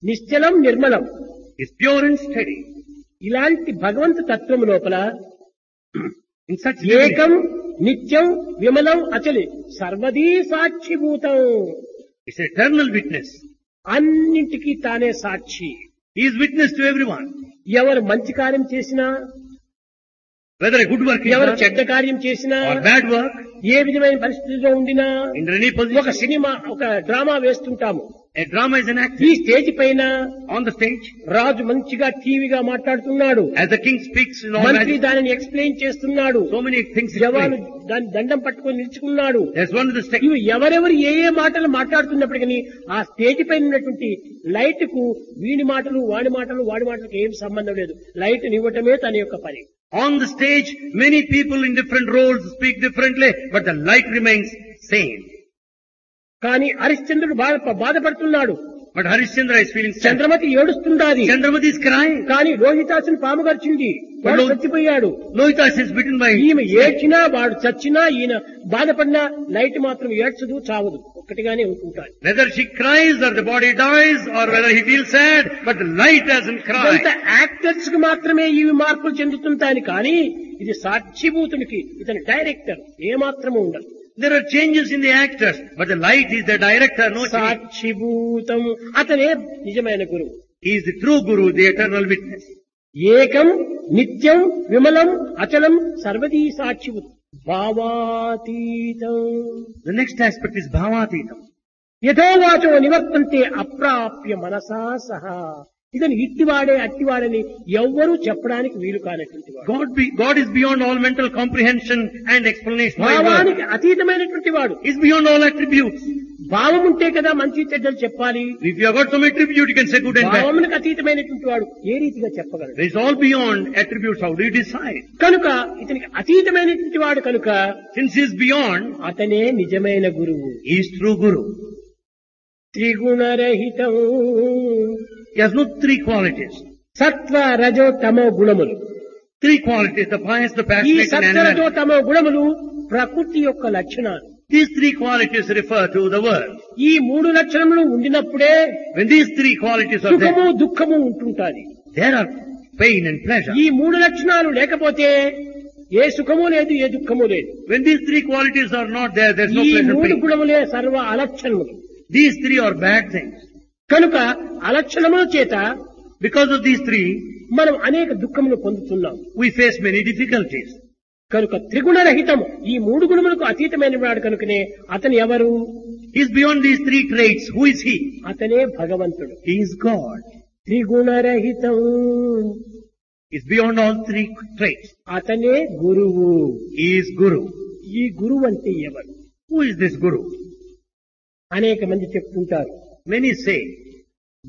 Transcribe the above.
నిశ్చలం నిర్మలం is pure and steady. ఇలాంటి భగవంతు తత్వం లోపల In such ఏకం divinity, నిత్యం విమలం అచలి సర్వదీ సాక్షిభూతం it's eternal witness. అన్నింటికీ తానే సాక్షి He is witness to everyone. ఎవరు మంచి కార్యం చేసినా Whether a good work is ఎవరు done చెడ్డ కార్యం చేసినా or bad work, ఏ విధమైన పరిస్థితిలో ఉండినా in any ఒక position, సినిమా ఒక డ్రామా వేస్తుంటాము a drama is an act. ఈ స్టేజ్ పైన On the stage, రాజు మంచిగా టీవీగా మాట్లాడుతున్నాడు as the king speaks in all మంత్రి majesty, దానిని ఎక్స్ప్లెయిన్ చేస్తున్నాడు so many things జవాను explained. దాని దండం పట్టుకొని నిలుచుకున్నాడు There's one of the stage. ఇవి ఎవరెవరు ఏ ఏ మాటలు మాట్లాడుతున్నప్పటికీ ఆ స్టేజ్ పైన ఉన్నటువంటి లైట్ కు వీడి మాటలు వాడి మాటలు వాడి మాటలకు ఏం సంబంధం లేదు లైట్ నివ్వటమే తన యొక్క పని On the stage, many people in different roles speak differently, but the light remains same. కానీ హరిశ్చంద్రుడు బాధ బాధపడుతున్నాడు But Harishchandra is feeling sad. Chandramati ఏడుస్తుండాది Chandramati is crying. కానీ రోహితాసుని పాము గరిచింది వాడు But- చచ్చిపోయాడు Lohitas is bitten by ఈమె ఏడ్చినా వాడు చచ్చినా ఈయన బాధపడినా లైట్ మాత్రం ఏడ్చదు చావదు ఒక్కటిగానే ఉంటుంటాడు Whether she cries or the body dies or whether he feels sad, but the light doesn't ఇదంతా cry. యాక్టర్స్ కి మాత్రమే ఇవి మార్పులు చెందుతుంటాయి కానీ ఇది సాక్షిభూతునికి ఇతని డైరెక్టర్ ఏమాత్రము ఉండదు There are changes in the actors, but the light is the director, no change. సాక్షిభూతం అతనే నిజమైన గురువు He is the true Guru, the eternal witness. ఏకం నిత్యం విమలం అచలం సర్వదీ సాక్షిభూతం భావాతీతం The next aspect is Bhavatitam. యథోవాచో నివర్తంతే అప్రాప్య మనసా సహా ఇతను ఇట్టివాడే అట్టివాడని ఎవ్వరూ చెప్పడానికి వీలు కానటువంటి వాడు God, be, God is beyond all mental comprehension and explanation. by word. భావానికి అతీతమైనటువంటి వాడు He is beyond all attributes. భావం ఉంటే కదా మంచి చెడ్డలు చెప్పాలి If you have got some attribute, you can say good and bad. భావమునికి అతీతమైనటువంటి వాడు ఏ రీతిగా చెప్పగలడు It is all beyond attributes. How do you decide? కనుక ఇతనికి అతీతమైనటువంటి వాడు కనుక Since he is beyond, అతనే నిజమైన గురువు he is true Guru. త్రిగుణరహితం He has no three qualities. సత్వ రజో తమో గుణములు Three qualities, the pious, the ఈ passionate and సత్వ రజో animal. తమో గుణములు ప్రకృతి యొక్క లక్షణాలు These three qualities refer to the world. ఈ మూడు లక్షణములు ఉండినప్పుడే When these three qualities are సుఖము there, దుఃఖము ఉంటుంటాది there are pain and pleasure. ఈ మూడు లక్షణాలు లేకపోతే ఏ సుఖము లేదు ఏ దుఃఖము లేదు When these three qualities are not there, there's no ఈ pleasure మూడు pain. గుణములే సర్వ అలక్షణములు These three are bad things. కనుక అలక్షణముల చేత Because of these three, మనం అనేక దుఃఖములు పొందుతున్నాం we face many difficulties. కనుక త్రిగుణరహితం ఈ మూడు గుణములకు అతీతమైన వాడు కనుకనే అతను ఎవరు He's beyond these three traits. Who is he? అతనే భగవంతుడు He is God. త్రిగుణరహితం He's beyond all three traits. అతనే గురువు He is Guru. ఈ గురువు అంటే ఎవరు Who is this Guru? అనేక మంది చెప్తుంటారు Many say,